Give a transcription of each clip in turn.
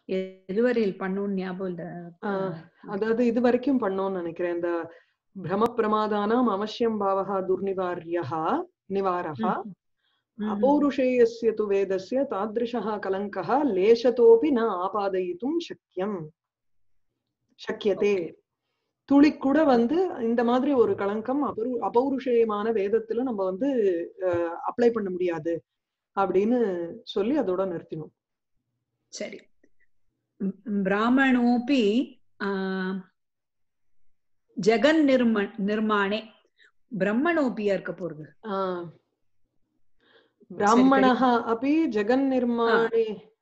எதுவரையில் பண்ணணும்னு ஞாபகம் இல்ல ஆஹ் அதாவது இது வரைக்கும் பண்ணோம்னு நினைக்கிறேன் இந்த பிரம பிரமாதானாம் அவசியம் பாவகா துர்நிவாரியः நிவாரः ம், ம். अपौरुषेयस्य तु वेदस्य तादृशः कलङ्कः लेशतोऽपि न आपादयितुं शक्यम् शक्यते துளி கூட வந்து இந்த மாதிரி ஒரு களங்கம் அபரு அபௌருஷேயமான வேதத்துல நம்ம வந்து அப்ளை பண்ண முடியாது அப்படின்னு சொல்லி அதோட நிறுத்தினோம் சரி ம், பிராமணோபி ஆ, ஜெகன் நிர்ம நிர்மாணே பிரம்மணோபியா இருக்க போறது ஆஹ் பிராமணः अपि ஜெகன்நிர்மாணே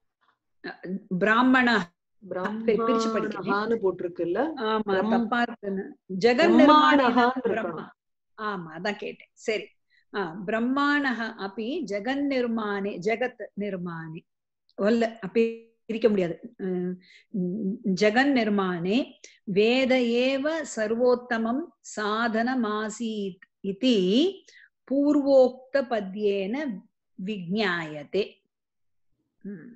பிராமண சரி, பிரிச்சு படிக்கிறேன். பிராமணஹான்னு போட்டிருக்குல்ல ஆமா பிரம்- தப்பா இருக்குன்னு ஜெகன் நிர்மாணேன பிரம்மாணஹான்னு பிரம்மா இருக்கணும். ஆமா அதான் கேட்டேன் சரி ஆ பிரம்மாணः अपि ஜெகன் நிர்மாணே ஜெகத் நிர்மாணே வல்ல அப்படி பிரிக்க முடியாது உம், ஜெகன் நிர்மாணே வேத ஏவ சர்வோத்தமம் சாதனமாசீத் இதி பூர்வோக்த பத்யேன விஜ்ஞாயதே உம்.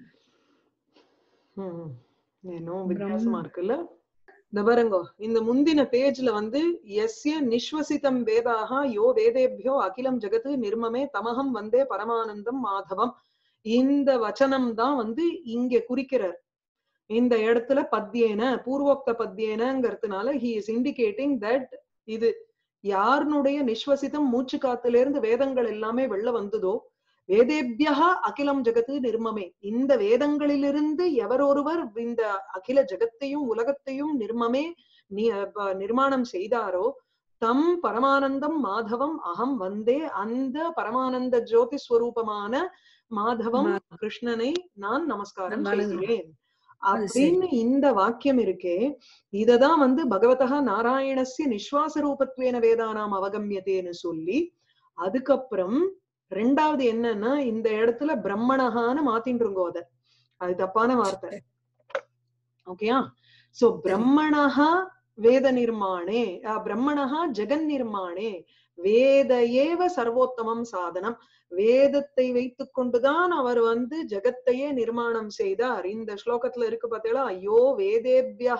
ம். ஏனோ வித்தியாசமா இருக்குல்ல இந்த பாருங்கோ இந்த முந்தின பேஜ்ல வந்து எஸ்ய நிஸ்வசிதம் வேதாக யோ வேதேபியோ அகிலம் ஜெகத்து நிர்மமே தமகம் வந்தே பரமானந்தம் மாதவம் இந்த வச்சனம் தான் வந்து இங்க குறிக்கிறார் இந்த இடத்துல பத்தியேன பூர்வோக்த பத்தியேனங்கிறதுனால ஹி இஸ் இண்டிகேட்டிங் தட் இது யாருனுடைய நிஸ்வசிதம் மூச்சு காத்துல இருந்து வேதங்கள் எல்லாமே வெளில வந்ததோ வேதேபியா அகிலம் ஜெகத்து நிர்மமே இந்த வேதங்களிலிருந்து எவரொருவர் இந்த அகில ஜெகத்தையும் உலகத்தையும் நிர்மமே நி- ப- நிர்மாணம் செய்தாரோ தம் பரமானந்தம் மாதவம் அகம் வந்தே அந்த பரமானந்த ஜோதி ஸ்வரூபமான மாதவம் கிருஷ்ணனை நான் நமஸ்காரம் வணங்குகிறேன். செய்கிறேன் அது சரி. அப்படின்னு இந்த வாக்கியம் இருக்கே இததான் வந்து பகவதா நாராயணஸ்ய நிஸ்வாச ரூபத்வேன வேதானாம் அவகமியதேன்னு சொல்லி அதுக்கப்புறம் ரெண்டாவது என்னன்னா இந்த இடத்துல பிரம்மணஹான்னு மாத்தின்றுங்கோ அத அது தப்பான வார்த்தை ஓகேயா சோ பிரம்மணஹா வேத நிர்மாணே அஹ், பிரம்மணஹா ஜெகன் நிர்மாணே வேத ஏவ சர்வோத்தமம் சாதனம் வேதத்தை வைத்துக் கொண்டுதான் அவர் வந்து ஜெகத்தையே நிர்மாணம் செய்தார் இந்த ஸ்லோகத்துல இருக்கு பார்த்தீங்களா ஐயோ வேதேபியா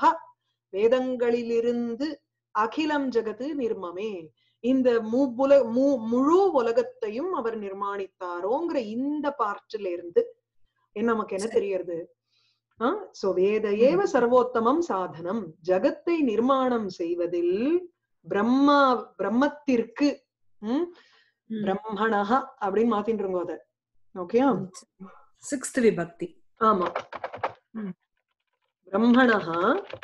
வேதங்களிலிருந்து அகிலம் ஜெகத்து நிர்மமே இந்த மூபுல மூ முழு உலகத்தையும் அவர் நிர்மாணித்தாரோங்கிற இந்த பார்ட்ல இருந்து என்ன நமக்கு என்ன சரி. தெரியறது சோ வேத ஏவ சர்வோத்தமம் சாதனம் ஜகத்தை நிர்மாணம் செய்வதில் பிரம்மா பிரம்மத்திற்கு ம், ம். பிரம்மணஹ அப்படின்னு மாத்தின்றுங்க அத ஓகேயா சிக்ஸ்த் விபக்தி ஆமா ம். பிரம்மணஹா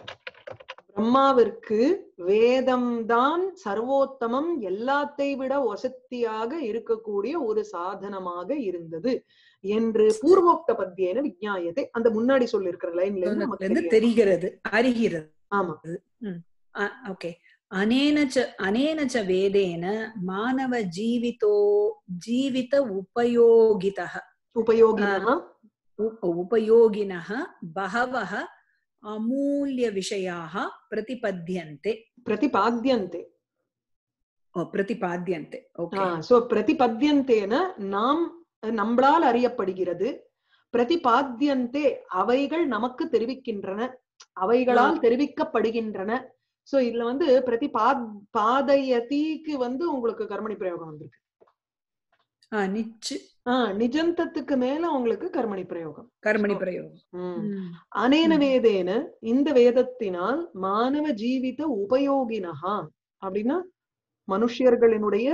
பிரம்மாவிற்கு வேதம்தான் சர்வோத்தமம் எல்லாத்தை விட வசத்தியாக இருக்கக்கூடிய ஒரு சாதனமாக இருந்தது என்று பூர்வோக்த பத்தியேன விஜ்ஞாயத்தை அந்த முன்னாடி சொல்லிருக்கிற லைன்ல இருந்து நமக்கு இருந்து தெரியும். தெரிகிறது அறிகிறது ஆமா ஓகே அனேன ச அனேன ச வேதேன மானவ ஜீவிதோ ஜீவித உபயோகிதः உபயோகினா உ- உபயோகினः बहवः अमूल्यविषयाः प्रतिपद्यन्ते பிரதிபாத்தியந்தே ஓ, प्रतिपाद्यन्ते ஓகே சோ பிரதிபத்தியந்தேன நாம் நம்மளால் அறியப்படுகிறது பிரதிபாத்தியந்தே அவைகள் நமக்கு தெரிவிக்கின்றன அவைகளால் தெரிவிக்கப்படுகின்றன சோ இதுல வந்து பிரதிபாத் பாதயதிக்கு வந்து உங்களுக்கு கர்மணி பிரயோகம் வந்திருக்கு நிச்சு ஆஹ் நிஜந்தத்துக்கு மேல உங்களுக்கு கர்மணி பிரயோகம் கர்மணி So, பிரயோகம் ம். ம். அனேன ம். வேதேன இந்த வேதத்தினால் மானவ ஜீவித உபயோகினஹா அப்படின்னா மனுஷியர்களினுடைய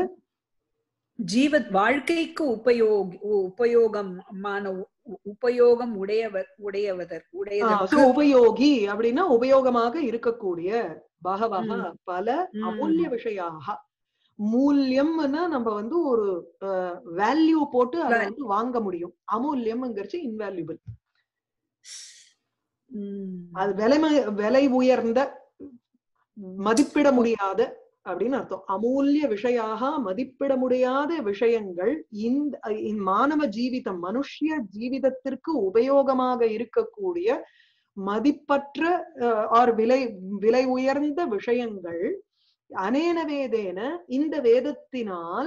ஜீவ வாழ்க்கைக்கு உபயோகி உ- உபயோகமான உ- உபயோகம் உடையவர் உடையவதர் ஆஹ் so உடையதற்கு உபயோகி அப்படின்னா உபயோகமாக இருக்கக்கூடிய பகவக ம். பல ம். அமூல்ய விஷயாக மூல்யம்னா நம்ம வந்து ஒரு வேல்யூ போட்டு அதை Value. வந்து வாங்க முடியும் அமூல்யம்ங்கிறச்சு இன்வேல்யூபிள் ம். அது விலை ம- விலை உயர்ந்த மதிப்பிட முடியாத அப்படின்னு அர்த்தம் அமூல்ய விஷயாக மதிப்பிட முடியாத விஷயங்கள் இந்த இந்த மானவ ஜீவிதம் மனுஷ்ய ஜீவிதத்திற்கு உபயோகமாக இருக்கக்கூடிய மதிப்பற்ற ஆர் விலை விலை உயர்ந்த விஷயங்கள் அனேன வேதேன இந்த வேதத்தினால்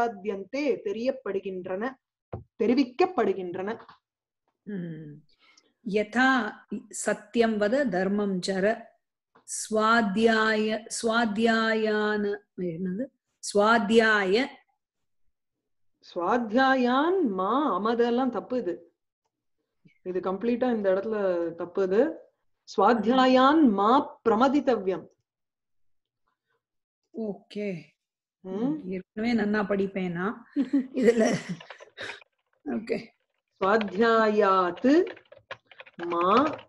பிரதிபாத்தியந்தே தெரியப்படுகின்றன தெரிவிக்கப்படுகின்றன ம். யதா சத்தியம் வத தர்மம் சர ஸ்வாத்தியாய ஸ்வாத்தியாயான என்னது ஸ்வாத்தியாய சுவாத்தியாயான் மா அமதெல்லாம் தப்பு இது இது கம்ப்ளீட்டா இந்த இடத்துல தப்பு இது சுவாத்தியாயான் மா பிரமதித்தவ்யம் ஓகே ம் ஏற்கனவே நன்னா படிப்பேனா இதுல ஓகே சுவாத்தியாயாத் மா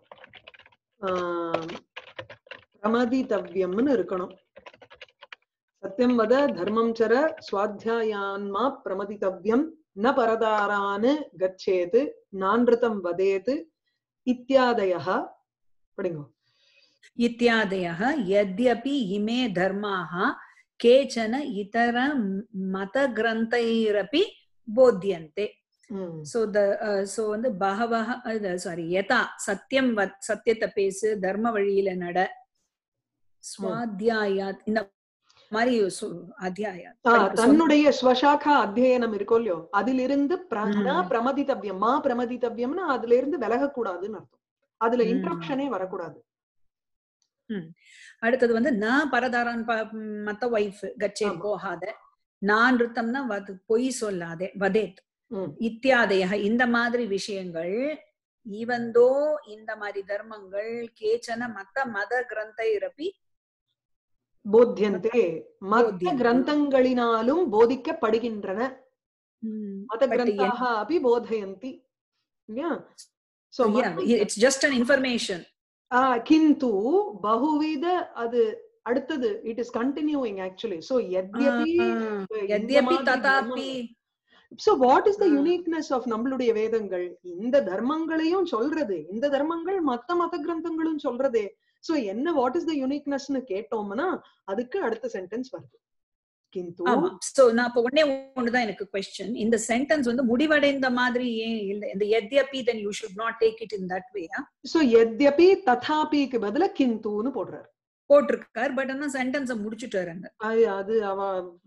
ஆம், பிரமதித்தவ்யம்னு இருக்கணும் சத்தியம் வத தர்மம் சர சுவாத்தியாயான்மா பிரமதித்தவ்யம் ந பரதாரான் கச்சேத் நான்ருதம் வதேத் இத்தியாதயः படிங்கோ इत्यादयः यद्यपि इमे धर्माः केचन इतर मतग्रन्थैरपि बोध्यन्ते ம் so the uh, so வந்து பகவஹ சாரி யதா சத்தியம் வத் சத்தியத்தை பேசு தர்ம வழியில நட ஸ்வாத்தியாயாத் இந்த மாதிரி சு- அத்தியாயாத் ஆ, படிக்க சொன்ன- தன்னுடைய ஸ்வசாகா அத்தியனம் இருக்கும் இல்லையோ அதிலிருந்து பிர- ம். ந பிரமதித்தவ்யம் மா பிரமதித்தவ்யம்னா அதுல இருந்து விலகக்கூடாதுன்னு அர்த்தம் அதுல ம். இன்ட்ரப்ஷனே வரக்கூடாது அடுத்தது வந்து ந பரதாரான் ப- ம், மத்த ஒய்ஃப் கச்சேரி ஆமா. போகாத நான் ரித்தம்னா வது பொய் சொல்லாதே வதேத் ம். இத்தியாதய இந்த மாதிரி விஷயங்கள் ஈவந்தோ இந்த மாதிரி தர்மங்கள் கேச்சன மத்த மத கிரந்தைரப்பி போத்தியந்தே மத்த போத்தியந்தே. கிரந்தங்களினாலும் போதிக்கப்படுகின்றன மத But கிரந்தாக அபி போதயந்தி இல்லையா so it's just an information கிந்து பகுவித அது அடுத்தது it is continuing actually so எத்யபி யத்யபி ததாபி so what is the ah. Uniqueness of நம்மளுடைய வேதங்கள் இந்த தர்மங்களையும் சொல்றது இந்த தர்மங்கள் மத்த மத கிரந்தங்களும் சொல்றதே சோ என்ன வாட் இஸ் த யூனிக்னஸ்னு கேட்டோம்னா அதுக்கு அடுத்த சென்டென்ஸ் வருது கிந்து ஆமா சோ நான் இப்ப உடனே ஒண்ணுதான் எனக்கு கொஸ்டின் இந்த சென்டென்ஸ் வந்து முடிவடைந்த மாதிரி ஏன் இல்ல இந்த எத்யபி then you should not take it in that way so எத்யபி ததாபிக்கு பதிலா கிந்துன்னு போடுறாரு போட்டிருக்கார் பட் ஆனா சென்டென்ஸ முடிச்சுட்டாரு அங்க அது அது அவ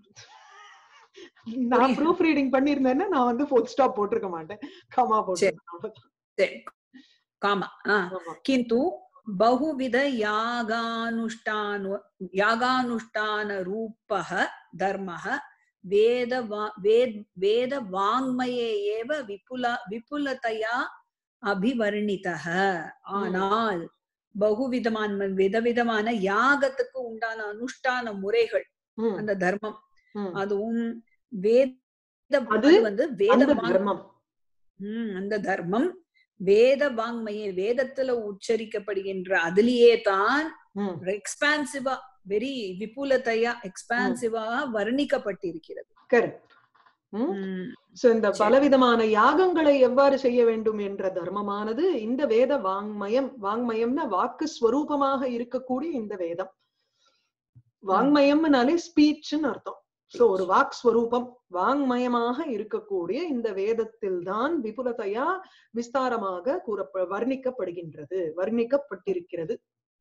நான் ப்ரூஃப் ரீடிங் பண்ணிருந்தேன்னா நான் வந்து ஃபுல் ஸ்டாப் போட்டிருக்க மாட்டேன் கமா போட்டிருக்கேன் சரி. காமா ஆ ஆமா किन्तु बहुविध यागानुष्ठान यागानुष्ठान रूपः धर्मः वेद वेद वेद वाङ्मये एव विपुल विपुलतया அபிவர்ணிதः ஆனால் பகுவிதமான விதவிதமான யாகத்துக்கு உண்டான அனுஷ்டான முறைகள் ம், அந்த தர்மம் ம். அதுவும் வேத அது அது வந்து வேத அந்த வாங்- தர்மம் உம் அந்த தர்மம் வேத வாங்மையே வேதத்துல உச்சரிக்கப்படுகின்ற அதிலேயே தான் ம், எக்ஸ்பான்சிவா வெரி விபுலத்தையா எக்ஸ்பான்சிவா வர்ணிக்கப்பட்டிருக்கிறது correct. ம். உம் So, இந்த சரி. பலவிதமான யாகங்களை எவ்வாறு செய்ய வேண்டும் என்ற தர்மமானது இந்த வேத வாங்மயம் வாங்மயம்னா வாக்கு ஸ்வரூபமாக இருக்கக்கூடிய இந்த வேதம் வாங்மயம்னாலே ஸ்பீச்னு அர்த்தம் சோ ஒரு வாக் ஸ்வரூபம் வாங்மயமாக இருக்கக்கூடிய இந்த வேதத்தில் தான் விபுலதையா விஸ்தாரமாக கூறப்ப வர்ணிக்கப்படுகின்றது வர்ணிக்கப்பட்டிருக்கிறது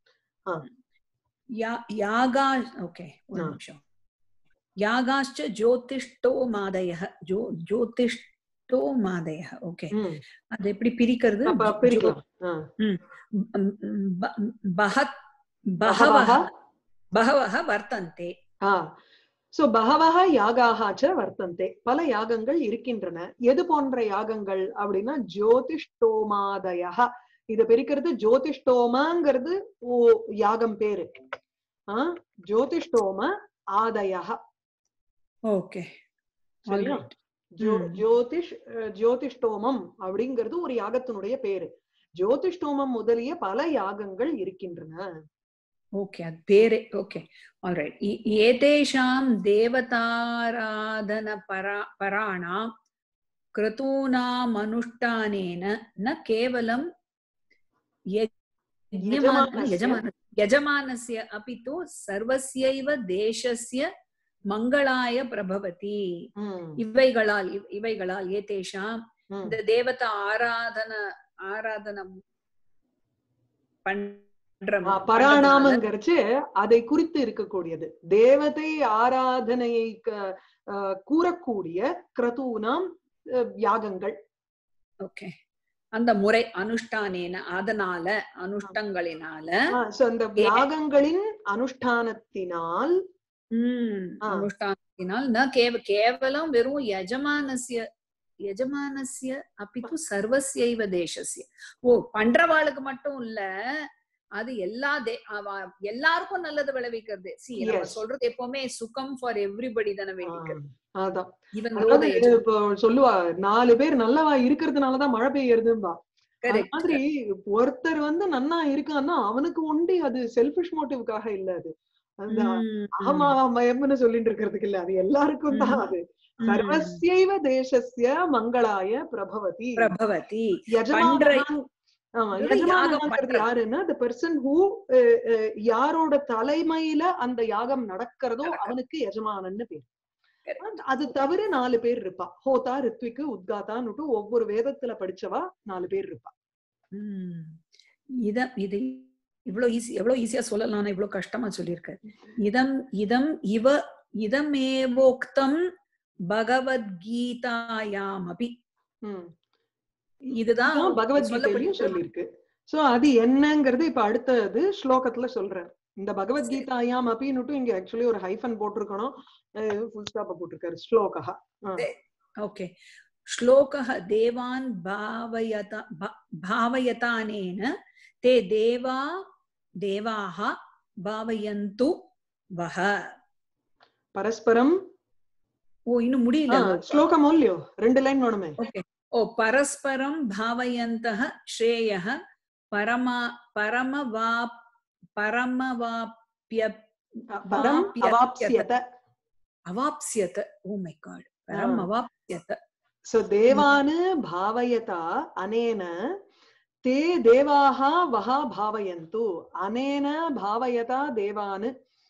யா- யாகா ஓகே ஒரு ஆ. நிமிஷம் யாகாश्च ஜோதிஷ்டோ மாதய ஜோ ஜோதிஷ்டோ மாதய ஓகே ம். அது எப்படி பிரிக்கிறது அப்ப ஜோ- பிரிக்கலாம் ஆ. ம், ம், ப- பஹத் பகவஹ பஹவஹ பஹவஹ வர்த்தந்தே ஆ சோ பகவஹ யாகாக ச வர்த்தந்தே பல யாகங்கள் இருக்கின்றன எது போன்ற யாகங்கள் அப்படின்னா ஜோதிஷ்டோமாதய இத பிரிக்கிறது ஜோதிஷ்டோமங்கிறது ஓ யாகம் பேரு ஆ ஜோதிஷ்டோம ஆதய ஓகே சரியா ஜோ ம். ஜோதிஷ் அஹ், ஜோதிஷ்டோமம் அப்படிங்கிறது ஒரு யாகத்தினுடைய பேரு ஜோதிஷ்டோமம் முதலிய பல யாகங்கள் இருக்கின்றன ஓகே அது பேரே ஓகே ஆல்ரைட் ஏதேஷாம் தேவதாராதன பரா பராணாம் கிருதூனாம் அனுஷ்டானேன ந கேவலம் யஜ்ஞமான யஜமானஸ்ய. யஜமான யஜமானஸ்ய अपि तु सर्वस्यैव தேசஸ்ய மங்களாய பிரபவதி ம், இவைகளால் இவ்- இவைகளால் ஏதேஷாம் ம். இந்த தேவதா ஆராதன ஆராதனம் பண்ற ஆ, பராணாமங்கிறச்சு அதை குறித்து இருக்கக்கூடியது தேவதை ஆராதனையை க- ஆ, கூறக்கூடிய கிரதூனாம் அஹ், யாகங்கள் ஓகே அந்த முறை அனுஷ்டானேன அதனால அனுஷ்டங்களினால சோ அந்த யாகங்களின் அனுஷ்டானத்தினால் உம் ஆ. அனுஷ்டானத்தினால் ந கேவ கேவலம் வெறும் யஜமானஸ்ய யஜமானஸ்ய அப்பித்து சர்வஸ்யைவ தேசஸ்ய ஓ பண்றவாளுக்கு மட்டும் இல்ல அது எல்லா தே அவ- எல்லாருக்கும் நல்லது விளைவிக்கிறது சி நம்ம Yes. சொல்றது எப்பவுமே சுகம் ஃபார் எவ்ரிபடி தானே ஆ, வேண்டிக்கிறது அதான் இவன் அதாவது இப்போ சொல்லுவா நாலு பேர் நல்லவா இருக்கிறதுனாலதான் மழை பெய்யறதும்பா அது மாதிரி ஒருத்தர் வந்து நன்னா இருக்கான்னா அவனுக்கு ஒண்டி அது செல்பிஷ் மோட்டிவ்காக இல்ல அது அந்த அகமா மயம்னு சொல்லிட்டு இருக்கிறதுக்கு இல்ல அது எல்லாருக்கும் தான் அது சர்வஸ்யைவ தேசஸ்ய மங்களாய பிரபவதி பிரபவதி யஜமானன் ஆமா இவன் யாகம் யஜமானங்கிறது பண்றது. யாருன்னா the person who அஹ், அஹ், யாரோட தலைமையில அந்த யாகம் நடக்கிறதோ அவனுக்கு யஜமானன்னு பேர் அது தவிர நாலு பேர் இருப்பா ஹோதா ரித்விக்கு உத்காதான்னுட்டு ஒவ்வொரு வேதத்துல படிச்சவா நாலு பேர் இருப்பா உம் இத இது இவ்வளவு ஈஸி எவ்வளவு ஈஸியா சொல்லலாம் இவ்வளவு கஷ்டமா சொல்லியிருக்க இதம் இதம் இவ இதமேவோக்தம் பகவத்கீதாயாம் அபி ம். இதுதான் இதுதான் பகவத்கீதையிலயும் சொல்லப்பட்டிருக்கு. சொல்லியிருக்கு சோ அது என்னங்கிறது இப்ப அடுத்தது ஸ்லோகத்துல சொல்றேன் இந்த பகவத்கீதாயாம் அப்படின்னுட்டு இங்க ஆக்சுவலி ஒரு ஹைஃபன் போட்டிருக்கணும் ஃபுல் ஸ்டாப் போட்டிருக்காரு ஸ்லோகா ओके श्लोकः देवान् भावयत भा- भावयतानेन ते देवा देवाः भावयन्तु वः பரஸ்பரம் ஓ இன்னும் முடியல ஆ, ஸ்லோகம் இல்லையோ ரெண்டு லைன் வேணுமே ஓகே ஓ பரஸ்பரம் भावयन्तः श्रेयः परमा परमवा परमवाप्य பரம் வாப்யத்யத. அவாப்சியத अवाप्स्यत ओ माय गॉड परम ஆ. अवाप्स्यत சோ தேவானு பாவயதா அனேன தே தேவாக வஹா பாவயந்து அனேன பாவயதா தேவானு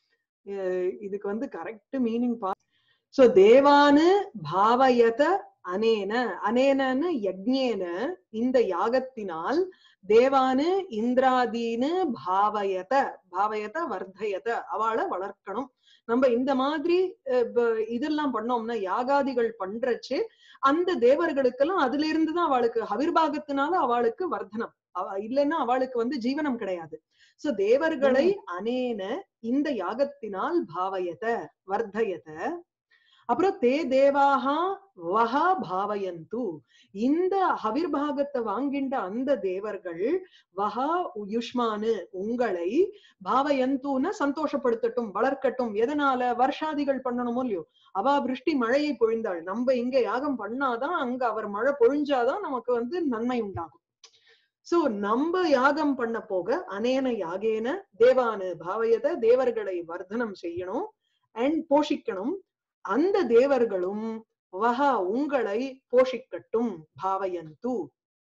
அஹ் இதுக்கு வந்து கரெக்ட் மீனிங் பா சோ தேவானு பாவயத அனேன அனேனன்னு யக்ஞேன இந்த யாகத்தினால் தேவானு இந்திராதீனு பாவயத பாவயத வர்தயத அவளை வளர்க்கணும் நம்ம இந்த மாதிரி அஹ், ப- இதெல்லாம் பண்ணோம்னா யாகாதிகள் பண்றச்சு அந்த தேவர்களுக்கெல்லாம் அதுல இருந்துதான் அவளுக்கு ஹவிர்பாகத்தினால அவளுக்கு வர்த்தனம் அவ இல்லைன்னா அவளுக்கு வந்து ஜீவனம் கிடையாது சோ தேவர்களை அனேன இந்த யாகத்தினால் பாவயத வர்தயத அப்புறம் தே தேவாகா வஹா பாவயந்து இந்த ஹவிர்பாகத்தை வாங்கின்ற அந்த தேவர்கள் வஹா யுஷ்மானு உங்களை பாவயந்துன்னு சந்தோஷப்படுத்தட்டும் வளர்க்கட்டும் எதனால வருஷாதிகள் பண்ணணுமோ இல்லையோ அவ விருஷ்டி மழையை பொழிந்தாள் நம்ம இங்க யாகம் பண்ணாதான் அங்க அவர் மழை பொழிஞ்சாதான் நமக்கு வந்து நன்மை உண்டாகும் சோ நம்ம யாகம் பண்ண போக அனேன யாகேன தேவானு பாவயத தேவர்களை வர்த்தனம் செய்யணும் அண்ட் போஷிக்கணும் அந்த தேவர்களும் வஹா உங்களை போஷிக்கட்டும் பாவயந்து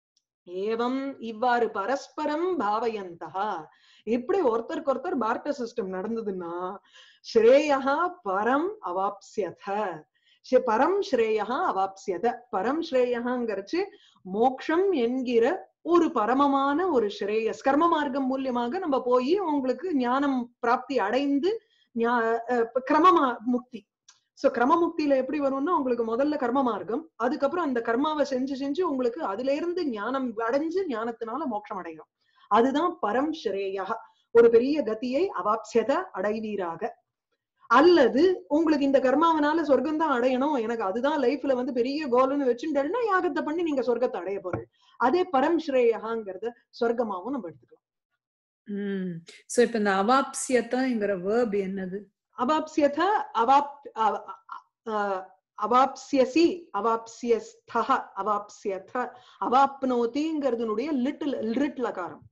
ஏவம் இவ்வாறு பரஸ்பரம் பாவயந்தா இப்படி ஒருத்தருக்கு ஒருத்தர் பார்ட்ட சிஸ்டம் நடந்ததுன்னா ஸ்ரேயா பரம் அவாப்சியத ஸ்ரே- பரம் ஸ்ரேயா அவாப்சியத பரம் ஸ்ரேயங்கிறச்சு மோக்ஷம் என்கிற ஒரு பரமமான ஒரு ஸ்ரேயஸ் கர்ம மார்க்கம் மூலியமாக நம்ம போய் உங்களுக்கு ஞானம் பிராப்தி அடைந்து ஞா- அஹ் இப்ப கிரமமா முக்தி சோ கிரம முக்தியில எப்படி வரும்னா உங்களுக்கு முதல்ல கர்ம மார்க்கம் அதுக்கப்புறம் அந்த கர்மாவை செஞ்சு செஞ்சு உங்களுக்கு அதுல இருந்து ஞானம் அடைஞ்சு ஞானத்தினால மோட்சம் அடையும் அதுதான் பரம் ஸ்ரேயா ஒரு பெரிய கதியை அவாப்சியத அடைவீராக அல்லது உங்களுக்கு இந்த கர்மாவனால சொர்க்கம் தான் அடையணும் எனக்கு அதுதான் லைஃப்ல வந்து பெரிய கோல்னு வச்சுட்டேன்னா யாகத்தை பண்ணி நீங்க சொர்க்கத்தை அடைய போறீங்க அதே பரம் ஸ்ரேயாங்கிறத சொர்க்கமாவும் நம்ம எடுத்துக்கலாம் உம் சோ இப்ப இந்த அவாப்சியத்தங்கிற வேர்ப் என்னது அவாப்சியத அவாப் அவ- அ- அவாப்சியசி அவாப்சியஸ்தஹ அவாப்சியத அவாப்னோதிங்கிறதுனுடைய லிட்டில் லிட் லகாரம்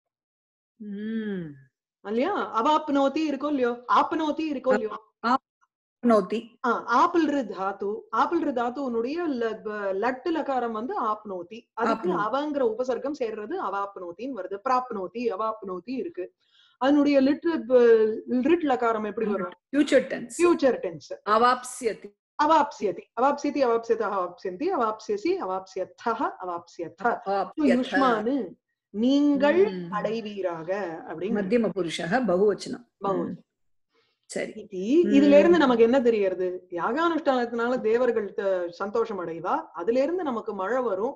உம் இல்லையா அவாப்னோதி இருக்கோ இல்லையோ ஆப்னோதி இருக்கோ இல்லையோ நோத்தி ஆ, ஆப்பிள் ரு தாத்து ஆப்பிள் ரு தாத்துனுடைய லட்டு லகாரம் வந்து ஆப்னோதி அதுக்கு ஆப்னோதி. அவங்கிற உபசர்க்கம் சேர்றது அவாப்னோத்தின்னு வருது பிராப்னோதி அவாப்னோதி இருக்கு அதனுடைய லிட்டு லிட் லகாரம் எப்படி வரும் ஃபியூச்சர் டென்ஸ் ஃபியூச்சர் டென்ஸ் அவாப்சியதி அவாப்சியதி அவாப்சியதி அவாப்சியத அவாப்சியந்தி அவாப்சியசி அவாப்சியத்தஹ அவாப்சியத்த அவாப்யத. யுஷ்மானு நீங்கள் உம். அடைவீராக அப்படின்னு மத்தியம புருஷः பகுவச்சனம் பகுவச்சனம். உம். சரி இது இதுல இருந்து நமக்கு என்ன தெரியறது யாகானுஷ்டானத்தினால தேவர்கள் த- சந்தோஷம் அடைவா அதுல இருந்து நமக்கு மழை வரும்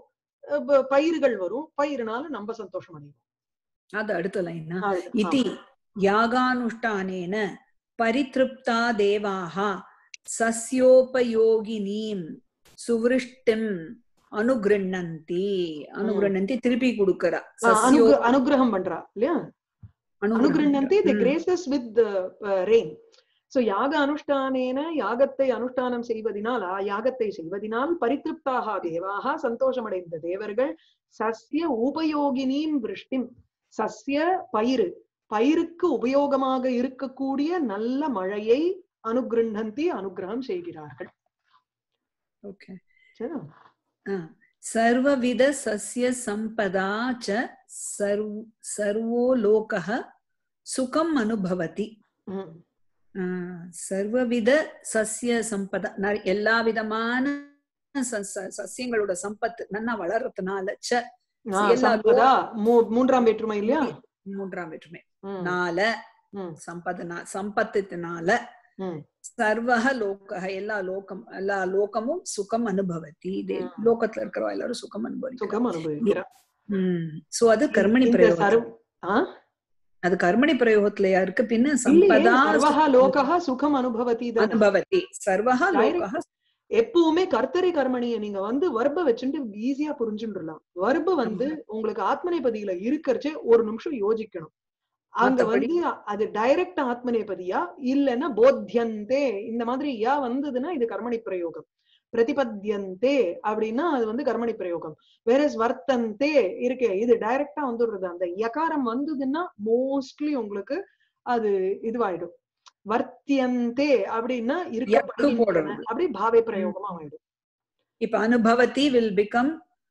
அஹ் ப- பயிர்கள் வரும் பயிர்னால நம்ம சந்தோஷம் அடைவோம் அது அடுத்த லைனா அது- इति ஆமா. यागानुष्ठानेन परितृप्ता देवाः सस्योपयोगिनीम् சுவிருஷ்டிம் அனுகிருண்ணந்தி அனுகிருண்ணந்தி திருப்பி கொடுக்கறா ஆ, சஸ்யோ அனுக- அனுகிரகம் பண்றா இல்லையா அனுகிருண்ணந்தி தி ம். கிரேசஸ் வித் ரெயின் சோ யாக அனுஷ்டானேன யாகத்தை அனுஷ்டானம் செய்வதினால் ஆ யாகத்தை செய்வதினால் பரிதிருப்தாக தேவாக சந்தோஷமடைந்த தேவர்கள் சஸ்ய உபயோகினீம் விருஷ்டிம் சஸ்ய பயிறு பயிருக்கு உபயோகமாக இருக்கக்கூடிய நல்ல மழையை அனுகிருண்ணந்தி அனுகிரகம் செய்கிறார்கள் ஓகே சரியா? सर्वविध सस्य सम्पदा च सर्व सर्वो लोकः सुखम् अनुभवति ம். ஆஹ் சர்வவித சஸ்ய சம்பதா ந- எல்லா விதமான ச- ச- சஸ்யங்களோட சம்பத்து நன்னா வளர்றதுனால ச ஆ, எல்லா சம்பதா மூ- மூன்றாம் வேற்றுமை இல்லையா மூன்றாம் வேற்றுமை ம், நால ம், சம்பதனா சம்பத்தினால ம். சர்வக லோக எல்லா லோகம் எல்லா லோகமும் சுகம் அனுபவத்தி தே- ம். லோகத்துல இருக்கிறவா எல்லாரும் சுகம் அனுபவிக்கிறார் சுகம் அனுபவிக்கிறார் உம் சோ அது கர்மணி இந்த பிரயோகம் சர்வ- ஆ? அது கர்மணி பிரயோகத்திலயா இருக்கு பின்ன இல்லையே, சம்பதா சர்வஹ லோகஹ சுகம் அனுபவதி தானே. அனுபவத்தி சர்வக Direct- லோகः எப்பவுமே கர்த்தரி கர்மணிய நீங்க வந்து வர்ப வச்சுட்டு ஈஸியா புரிஞ்சுடலாம் வர்பு வந்து உங்களுக்கு ஆத்மநேபதியில இருக்கறச்சே ஒரு நிமிஷம் யோசிக்கணும் அங்க மத்தபடி- வந்து அது டைரக்ட் ஆத்மநேபதியா இல்லைன்னா போத்தியந்தே இந்த மாதிரி யா வந்ததுன்னா இது கர்மணி பிரயோகம் பிரதிபத்தியந்தே அப்படின்னா அது வந்து கர்மணி பிரயோகம் வேற வர்த்தந்தே இருக்கே இது டைரக்டா வந்துடுறது அந்த யகாரம் வந்ததுன்னா மோஸ்ட்லி உங்களுக்கு அது இதுவாயிடும் வர்த்தியந்தே அப்படின்னா இருக்கப்படுகின்றன போடணும். அப்படி பாவை பிரயோகமா ஆயிடும் இப்ப அனுபவத்தி வில் பிகம்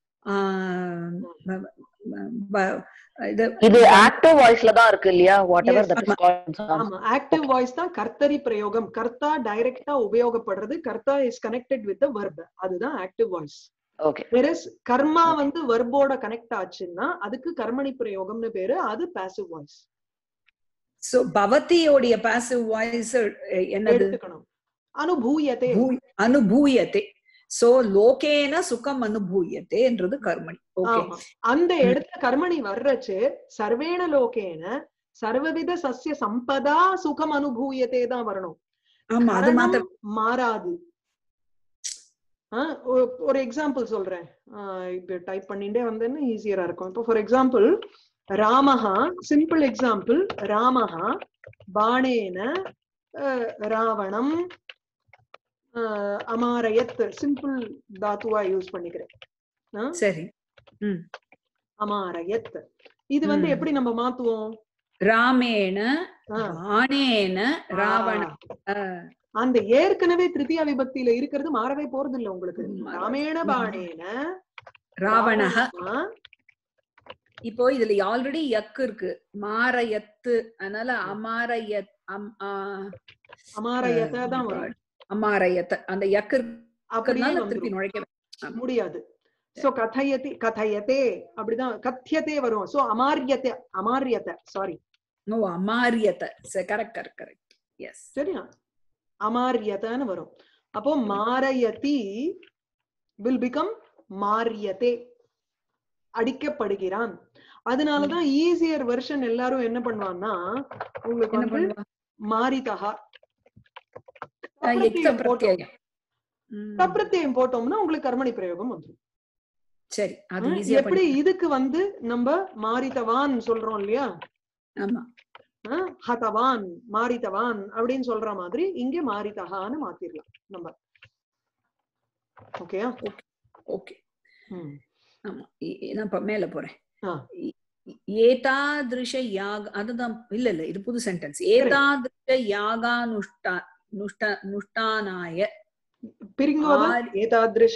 இது இது ஆக்டிவ் வாய்ஸ்ல தான் இருக்கு இல்லையா whatever Yes, that is called ஆமா ஆக்டிவ் வாய்ஸ் தான் கர்த்தரி பிரயோகம் கர்த்தா டைரக்டா உபயோகப்படுறது கர்த்தா இஸ் கனெக்டட் வித் வர்ப் அதுதான் ஆக்டிவ் வாய்ஸ் ஓகே வெரஸ் கர்மா வந்து வர்போட கனெக்ட் ஆச்சுன்னா அதுக்கு கர்மணி பிரயோகம்னு பேரு அது பாசிவ் வாய்ஸ் சோ பவதியோடைய பாசிவ் வாய்ஸ் என்னது எடுத்துக்கணும் அனுபூயத்தே பூ- அனுபூயத்தே சோ லோகேன சுகம் அனுபூயத்தேன்றது கர்மணி ஓகே ஆமா அந்த இடத்துல கர்மணி வர்றச்சு சர்வேண லோகேன சர்வவித சஸ்ய சம்பதா சுகம் அனுபூயத்தே தான் வரணும் ஆமா அது மாத்த கரணம் மாறாது ஆ, ஒ- ஒரு எக்ஸாம்பிள் சொல்றேன் ஆ, இப்ப டைப் பண்ணிட்டே வந்தேன்னா ஈஸியரா இருக்கும் இப்போ ஃபார் எக்ஸாம்பிள் ராமஹா சிம்பிள் எக்ஸாம்பிள் ராமஹா பாணேன அஹ், ராவணம் அஹ், அமாரயத் சிம்பிள் தாத்துவா யூஸ் பண்ணிக்கிறேன் ஆ, சரி அமாரயத் இது வந்து ம். எப்படி நம்ம மாத்துவோம் ராமேண ஆ, பாணேன ராவண ஆ. அந்த ஏற்கனவே திருத்தியா விபக்தியில இருக்கிறது மாறவே போறது இல்ல உங்களுக்கு ம், மாறாது. ராமேண ம். பாணேன ராவணஹ ராவணஹா, இப்போ இதுல ஆல்ரெடி யக் இருக்கு மாரயத்து அதனால அமாரயத் அம் ஆ, அமாரயத்தை தான் வரும் அமாரயத்த அந்த யக் அப்படியே இருக்கிறதுனால திருப்பி வந்துரும். நுழைக்க முடியாது சோ கதயதி கதயதே அப்படிதான் கத்தியதே வரும் சோ அமாரியத்தை அமாரியத்தை சாரி ஓ அமாரியத்த கரெக்ட் கரெக்ட் கரெக்ட் எஸ் சரியா அமாரியத்தைன்னு வரும் அப்போ மாரயதி வில் பிகம் மாரியதே அடிக்கப்படுகிறான் அதனாலதான் ஈஸியர் வெர்ஷன் எல்லாரும் என்ன பண்ணுவான்னா உங்களுக்கு என்ன வந்து பண்ணுவா மாரிதா எக்ஸ பிரத்யயம் ம், பிரத்யயம் போட்டோம்னா உங்களுக்கு கர்மணி பிரயோகம் வந்துரும் சரி அது ம், ஈஸியா எப்படி இதுக்கு வந்து நம்ம மாரித்தவான் சொல்றோம் இல்லையா ஆமா அஹ், ஹதவான் மாரித்தவான் அப்படின்னு சொல்ற மாதிரி இங்க மாரிதகான்னு மாத்திரலாம் நம்ம ஓகேயா ஓகே ஆமா இ- இ- நான் இப்ப மேல போறேன் ஆ. இ- இ- ஏதாதிருஷ யாக அதுதான் இல்ல இல்ல இது புது சென்டென்ஸ் ஏதாதிருஷ யாகானுஷ்டா நுஷ்ட நுஷ்டானாய பிரிங்கோத ஆரி- ஏதாதிருஷ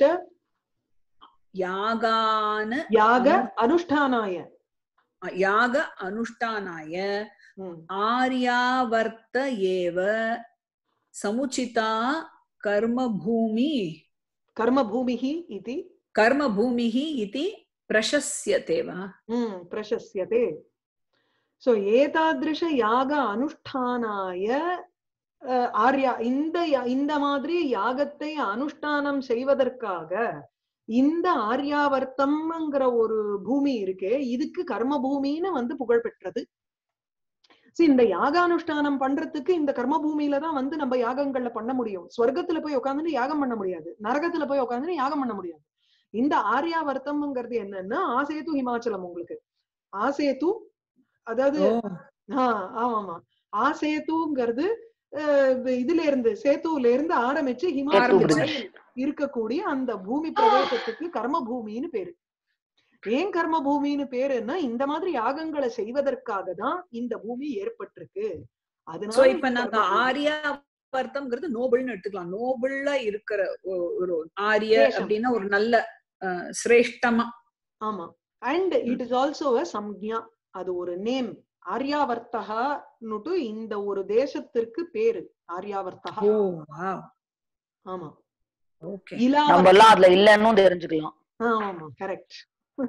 யாகான யாக அனுஷ்டானாய யாக அனுஷ்டானாய ம். ஆர்யாவர்த்த ஏவ சமுச்சிதா கர்மபூமி கர்மபூமிஹி இதி கர்மபூமிः इति प्रशस्यते वा ம், பிரசஸ்யதே சோ ஏதாதிருஷ யாக அனுஷ்டானாய அஹ், ஆர்யா இந்த யா- இந்த மாதிரி யாகத்தை அனுஷ்டானம் செய்வதற்காக இந்த ஆர்யாவர்த்தம்ங்கிற ஒரு பூமி இருக்கே இதுக்கு கர்ம பூமின்னு வந்து புகழ் பெற்றது See, இந்த யாகானுஷ்டானம் பண்றதுக்கு இந்த கர்ம பூமியில தான் வந்து நம்ம யாகங்கள்ல பண்ண முடியும் ஸ்வர்க்கத்துல போய் உட்காந்துட்டு யாகம் பண்ண முடியாது நரகத்துல போய் உட்காந்துட்டு யாகம் பண்ண முடியாது இந்த ஆர்யாவர்த்தம்ங்கிறது என்னன்னா ஆசேது ஹிமாச்சலம் உங்களுக்கு ஆசேது அதாவது ஓ ஆஹ் ஆமாமா ஆசேத்துங்கிறது அஹ் இதுல இருந்து சேத்துவுல இருந்து ஆரம்பிச்சு ஹிமாலய bridge. வரையில் இருக்கக்கூடிய அந்த பூமி பிரதேசத்துக்கு கர்ம பூமின்னு பேரு ஏன் கர்ம பூமின்னு பேருன்னா இந்த மாதிரி யாகங்களை செய்வதற்காக தான் இந்த பூமி ஏற்பட்டிருக்கு சோ அதனால இப்ப இது நாங்க கர்ம பூமி. ஆரியாவர்த்தம்ங்கிறது நோபல்னு எடுத்துக்கலாம் நோபல்ல இருக்கிற ஒ- ஒரு ஆரிய தேசம். அப்படின்னா ஒரு நல்ல அஹ், சிரேஷ்டமா ஆமா and it is also a சம்ஞா அது ஒரு நேம் ஆர்யாவர்த்தகான்னுட்டு இந்த ஒரு தேசத்திற்கு பேரு ஆர்யாவர்த்தகா ஓ வாவ் ஆமா ஓகே நம்ம இலாவர்த்தகா எல்லாம் அதுல இல்லன்னு தெரிஞ்சுக்கலாம் ஆமா கரெக்ட்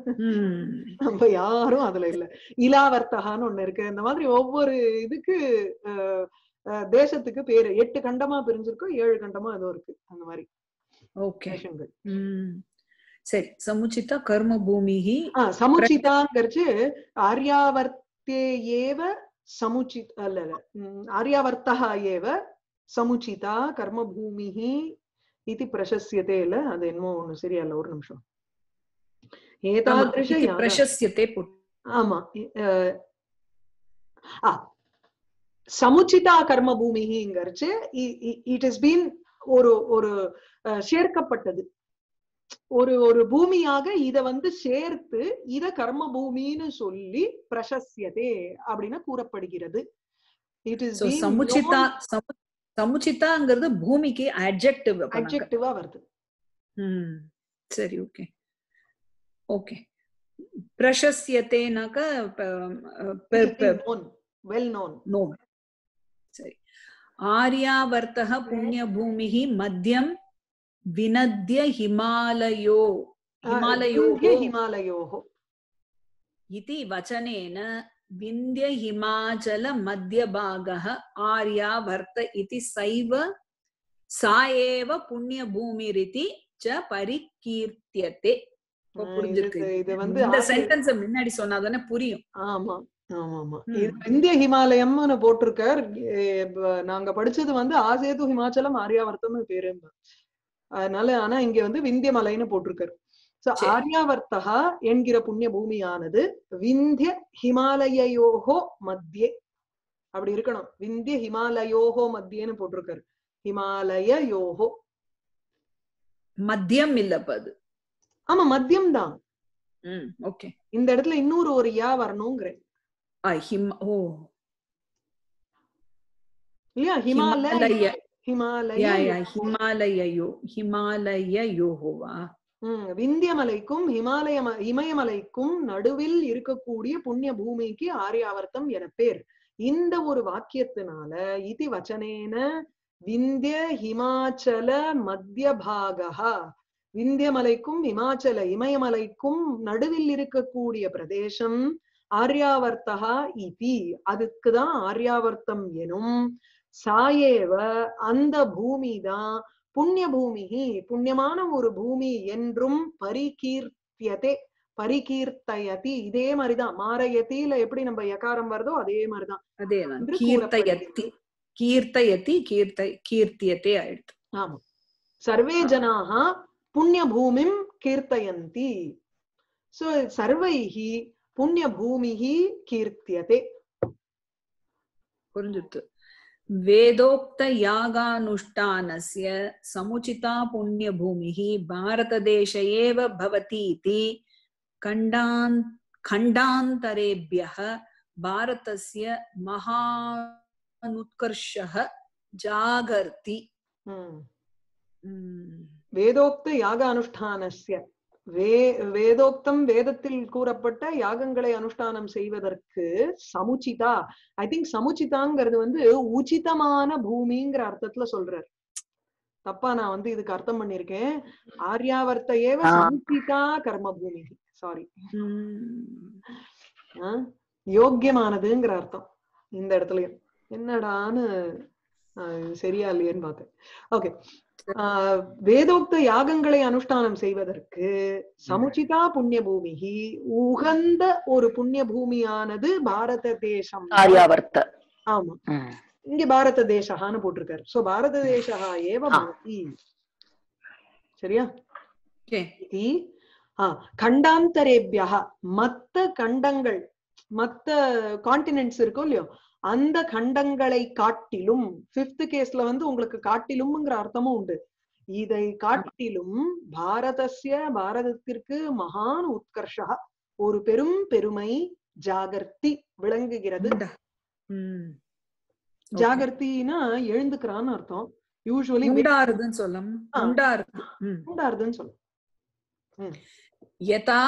நம்ம யாரும் அதுல இல்ல இலாவர்த்தகான்னு ஒண்ணு இருக்கு இந்த மாதிரி ஒவ்வொரு இதுக்கு அஹ், அஹ், தேசத்துக்கு பேரு எட்டு கண்டமா பிரிஞ்சிருக்கும் ஏழு கண்டமா ஏதோ இருக்கு அந்த மாதிரி ஓகே தேசங்கள் சரி சமுச்சித கர்ம பூமிஹி ஆஹ் சமுச்சிதாங்கிறச்சு ஆர்யாவர்த்தே ஏவ சமுச்சித் அல்ல அல்ல உம், ஆர்யாவர்த்தா ஏவ சமுச்சிதா கர்ம பூமிஹி இது பிரசஸ்யதே இல்ல அது என்னமோ ஒண்ணு சரியா இல்ல ஒரு நிமிஷம் ஏதாதிருஷ யாக- பிரசஸ்யத்தை போட்டு ஆமா இ- அஹ், ஆ சமுச்சிதா கர்ம பூமிங்கிறச்சு இட் இஸ் பீன் ஒரு ஒரு அஹ், சேர்க்கப்பட்டது ஒரு ஒரு பூமியாக இத வந்து சேர்த்து இத கர்ம பூமின்னு சொல்லி பிரசஸ்யதே அப்படின்னு கூறப்படுகிறது இட் இஸ் So, சமுச்சிதா சமு- சமுச்சிதாங்கிறது பூமிக்கு அட்ஜெக்டிவ் அப்ஜெக்டிவா வருது சரி ஓகே ஓகே பிரசஸ்யத்தேனாக்க வெல் நோன் நோ சரி ஆர்யாவர்த்தः புண்ணியபூமிः மத்தியம் வினத்ய ஹிமாலயோ ஹிமாலயோः ஹிமாலயோः इति वचनेन विन्द्य हिमाचल मध्यभागः आर्यावर्त इति सैव सा एव पुण्यभूमिरिति च परिकीर्त्यते இப்ப ஆஹ் புரிஞ்சிருக்கு இது- இது வந்து இந்த ஆர்ய- சென்டென்ஸ் முன்னாடி சொன்னாதானே புரியும் ஆமா ஆமா ஆமா ம். இது இந்திய ஹிமாலயம்னு போட்டிருக்கார் எ- ப- நாங்க படிச்சது வந்து ஆசேது ஹிமாச்சலம் ஆர்யாவர்த்தம்னு பேரு அதனால ஆனா இங்க வந்து விந்திய மலைன்னு போட்டிருக்காரு சோ சரி. ஆர்யாவர்த்தகா என்கிற புண்ணிய பூமியானது விந்திய ஹிமாலயோகோ மத்தியே அப்படி இருக்கணும் விந்திய ஹிமாலயோகோ மத்தியேன்னு போட்டிருக்காரு ஹிமாலயோகோ மத்தியம் இல்லப்ப அது ஆமா மத்தியம் தான் ம் ஓகே இந்த இடத்துல இன்னொரு ஒரு யா வரணுங்கிறேன் ஹிம் ஓ இல்லையா ஹிமாலய ஹிமாலய ஹிமாலய யா யா ஹிமாலயயோ ஹிமாலயயோகோ வா உம் விந்தியமலைக்கும் ஹிமாலய ம- இமயமலைக்கும் நடுவில் இருக்கக்கூடிய புண்ணிய பூமிக்கு ஆர்யாவர்த்தம் என பேர் இந்த ஒரு வாக்கியத்தினால இதி வச்சனேன விந்திய ஹிமாச்சல மத்திய பாகா விந்தியமலைக்கும் இமாச்சல இமயமலைக்கும் நடுவில் இருக்கக்கூடிய பிரதேசம் ஆர்யாவர்த்தகா இதி அதுக்குதான் ஆர்யாவர்த்தம் எனும் சாயேவ அந்த பூமி தான் புண்ணிய பூமி புண்ணியமான ஒரு பூமி என்றும் பரிகீர்த்தியதே பரிகீர்த்தயதி இதே மாதிரிதான் மாரயத்தில எப்படி நம்ம யகாரம் வருதோ அதே மாதிரிதான் அதேதான் என்று கீர்த்தயத்தி கீர்த்தயத்தி கீர்த்த கீர்த்தியத்தே ஆயிடுது ஆமா சர்வே ஜனாக புண்ணிய பூமிம் கீர்த்தயந்தி சோ சர்வைஹி புண்ணிய பூமிஹி கீர்த்தியதே புரிஞ்சுட்டு வேதோக்த யாகானுஷ்டானஸ்ய சமுச்சிதா புண்ணிய பூமிः பாரததேಶ एव भवति इति खण्डान् खण्डान्तरेभ्यः भारतस्य महानुत्कर्षः जागर्ति உம் உம் வேதோக்த யாக அனுஷ்டானஸ்ய வே வேதோக்தம் வேதத்தில் கூறப்பட்ட யாகங்களை அனுஷ்டானம் செய்வதற்கு சமுச்சிதா ஐ திங்க் சமுச்சிதாங்கிறது வந்து உச்சிதமான பூமிங்கிற அர்த்தத்துல சொல்றார் தப்பா நான் வந்து இதுக்கு அர்த்தம் பண்ணிருக்கேன் ஆர்யாவர்த்த ஏவ ஆ. சமுச்சிதா கர்ம பூமி சாரி உம் யோக்கியமானதுங்கிற அர்த்தம் இந்த இடத்துலயும் என்னடான்னு ஆஹ், சரியா இல்லையேன்னு பார்த்தேன் ஓகே ஆஹ் வேதோக்த யாகங்களை அனுஷ்டானம் செய்வதற்கு சமுச்சிதா புண்ணிய பூமிகி உகந்த ஒரு புண்ணிய பூமியானது பாரத தேசம் ஆர்யாவர்த்த ஆமா ம். இங்க பாரத தேசகான்னு போட்டிருக்காரு சோ பாரத தேசா ஏவ ஆ. பவதி சரியா ஓகே இதி ஆ, கண்டாந்தரேபியா மத்த கண்டங்கள் மத்த காண்டினென்ட்ஸ் இருக்கும் இல்லையோ அந்த கண்டங்களை காட்டிலும் பிப்த் கேஸ்ல வந்து உங்களுக்கு காட்டிலும்ங்கிற அர்த்தமும் உண்டு இதை காட்டிலும் பாரதஸ்ய பாரதத்திற்கு மகான் உத்கர்ஷா ஒரு பெரும் பெருமை ஜாகர்த்தி விளங்குகிறது உண்டா. ம். Okay. ஜாகர்த்தினா எழுந்துக்கிறான்னு அர்த்தம் யூஸ்வலி உண்டாருதுன்னு சொல்லம் ஆ. உண்டாருது ம். உண்டாருதுன்னு சொல்லும் यथा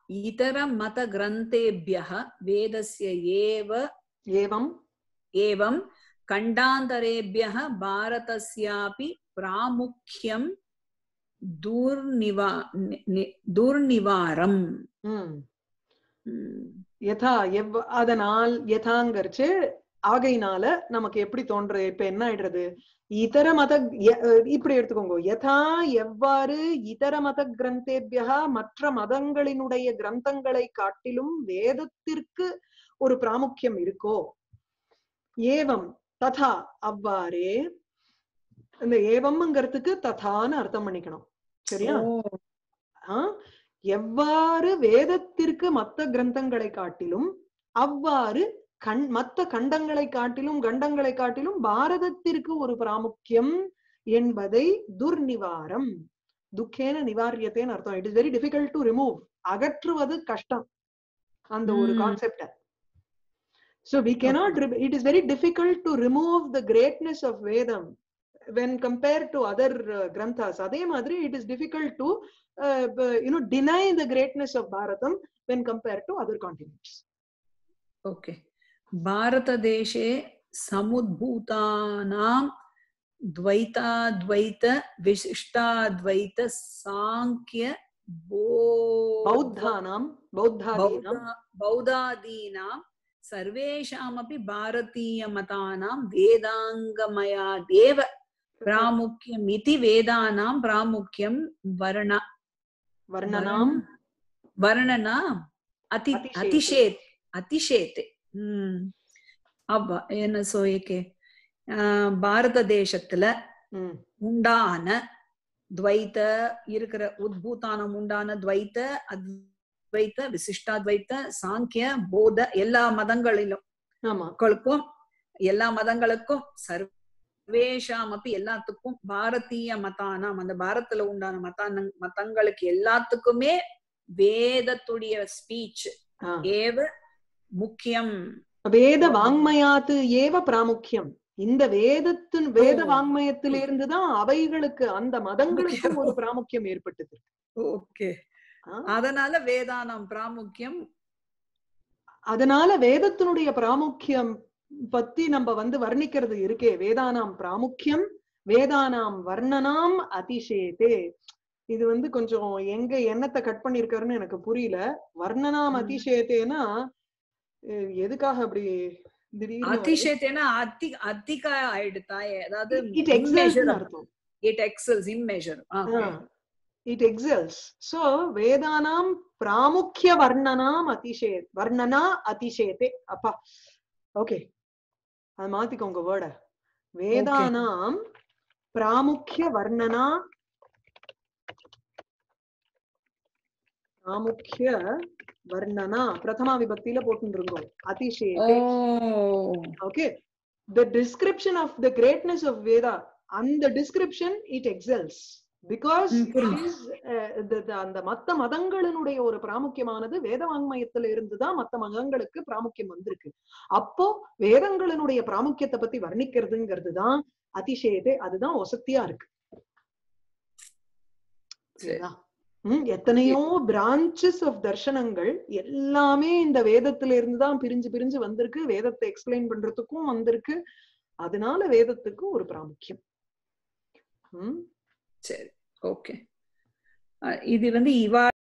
इतरमतग्रन्थेभ्यः वेदस्य एव ஏவம் एवं खण्डान्तरेभ्यः भारतस्यापि प्रामुख्यं दुर्निवा नि- नि- दुर्निवारम् ம் ம். யதா எவ் அதனால் யதாங்கரிச்சு ஆகையினால நமக்கு எப்படி தோன்று இப்ப என்ன ஆயிடுறது இதர மத ய- அஹ் இப்படி எடுத்துக்கோங்க யதா எவ்வாறு இதர மத கிரந்தேபியா மற்ற மதங்களினுடைய கிரந்தங்களை காட்டிலும் வேதத்திற்கு ஒரு பிராமுக்கியம் இருக்கோ ஏவம் ததா அவ்வாறே இந்த ஏவம்ங்கிறதுக்கு ததான்னு அர்த்தம் பண்ணிக்கணும் சரியா ஓ, ஆ? எவ்வாறு வேதத்திற்கு மத்த கிரந்தங்களை காட்டிலும் அவ்வாறு கண் மத்த கண்டங்களை காட்டிலும் கண்டங்களை காட்டிலும் பாரதத்திற்கு ஒரு பிராமுக்கியம் என்பதை துர்நிவாரம் துக்கேன நிவாரியத்தேன்னு அர்த்தம் it is very difficult to remove அகற்றுவது கஷ்டம் அந்த ஒரு ம். கான்செப்ட So we cannot, re- it is very difficult to remove the greatness of Vedam when compared to other uh, granthas. அதே மாதிரி it is difficult to, uh, b- you know, deny the greatness of Bharatam when compared to other continents. Okay भारतदेशे समुद्भूतानां द्वैताद्वैत विशिष्टाद्वैत साङ्ख्य बो- बौद्धानां बौद्धादीनां बौद्ध- बौद्धादीनां सर्वेषामपि भारतीयमतानां वेदाङ्गमयादेव प्रामुख्यम् इति वेदानां प्रामुख्यं वर्ण वर्णनां वर्णनाम् अति अतिशेते. अतिशेत् அதிசேத்து உம் அப்ப என்ன சோயக்கே பாரத தேசத்துல ம், உண்டான துவைத்த இருக்கிற உத்பூதானம் உண்டான துவைத்த அத்வைத்த விசிஷ்டாத்வைத்த சாங்கிய போத எல்லா மதங்களிலும் ஆமா மக்களுக்கும் எல்லா மதங்களுக்கும் சர்வேஷாம் அப்படி எல்லாத்துக்கும் பாரதிய மதானாம் அந்த பாரத்துல உண்டான மதான மதங்களுக்கு எல்லாத்துக்குமே வேதத்துடைய ஸ்பீச் ஆ. ஏவ முக்கியம் வேத வாங்மயாத்து ஏவ பிராமுக்கியம் இந்த வேதத்தின் வேத ஓ. வாங்மயத்திலிருந்து தான் அவைகளுக்கு அந்த மதங்களுக்கு ஒரு பிராமுக்கியம் ஏற்பட்டது ஓகே ஆ. அதனால வேதானம் பிராமுக்கியம் அதனால வேதத்தினுடைய பிராமுக்கியம் பத்தி நம்ம வந்து வர்ணிக்கிறது இருக்கே வேதானாம் பிராமுக்கியம் வேதானாம் வர்ணனாம் அதிசேதே இது வந்து கொஞ்சம் எங்க எண்ணத்தை கட் பண்ணிருக்காருன்னு எனக்கு புரியல வர்ணனாம் ம். அதிசேதேனா அஹ் எதுக்காக அப்படி திடீர்னு அதிசயத்தேனா அதி அதிக ஆயிடுதா அதாவது இட் எக்ஸல்ஸ் அர்த்தம் it excels in measure it excels so வேதானாம் பிராமுக்கிய வர்ணனாம் அதிசே வர்ணனா அதிசேதே அப்பா ஓகே அது மாத்திக்கோங்க வேர்ட வேதானாம் பிராமுக்கிய வர்ணனா பிராமுக்கிய வர்ணனா பிரதமா விபக்தியில போட்டுருந்தோம் ஓ அதிசேதே okay the description of the greatness of veda and the description it excels because ம், it புரியுது. is uh, the- the- அந்த மத்த மதங்களினுடைய ஒரு பிராமுக்கியமானது வேத வாங்மயத்துல இருந்துதான் மத்த மதங்களுக்கு பிராமுக்கியம் வந்திருக்கு அப்போ வேதங்களினுடைய பிராமுக்கியத்தை பத்தி வர்ணிக்கிறதுங்கிறது தான் அதிசயத்தை அதுதான் ஒசத்தியா இருக்கு சரி. சரிங்களா? ம், எத்தனையோ பிரான்ச்சஸ் ஆஃப் தர்ஷனங்கள் எல்லாமே இந்த வேதத்துல இருந்து தான் பிரிஞ்சு பிரிஞ்சு வந்திருக்கு வேதத்தை எக்ஸ்பிளைன் பண்றதுக்கும் வந்திருக்கு அதனால வேதத்துக்கு ஒரு பிராமுக்கியம் ம் சரி ஓகே இது வந்து இவா